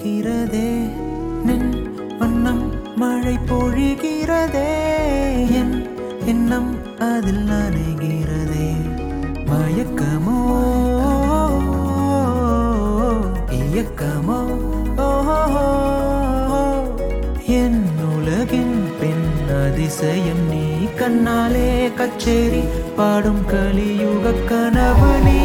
சிலிர்க்கிறதே நின் வண்ணம் மழை பொழிகிறதே என் எண்ணம் அதில் நனைகிறதே மயக்கமோ இயக்கமோ ஓஹோ என் உலகின் பெண் அதிசயம் நீ கண்ணாலே கச்சேரி பாடும் கலியுக கனவு நீ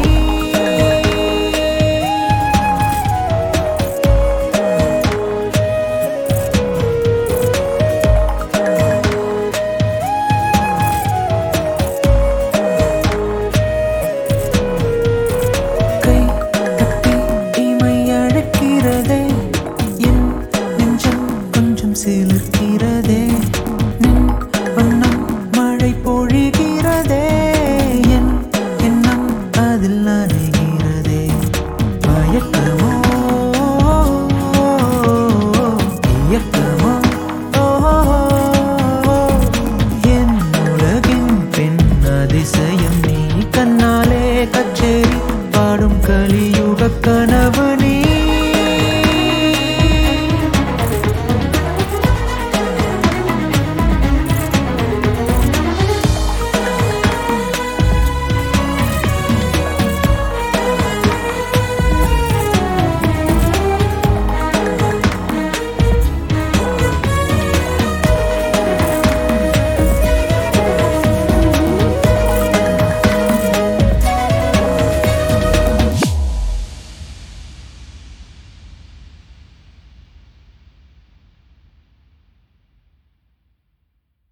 கை தட்டி இமை அழைக்கிறதே என் நெஞ்சம் கொஞ்சம் சிலிர்க்கிறதே நின் வண்ணம் மழை பொழிகிறதே என் எண்ணம் அதில் நனைகிறதே மயக்கமோ இயக்கமோ ஓஹோ என் உலகின் பெண் அதிசயம் நீ கண்ணாலே கச்சேரி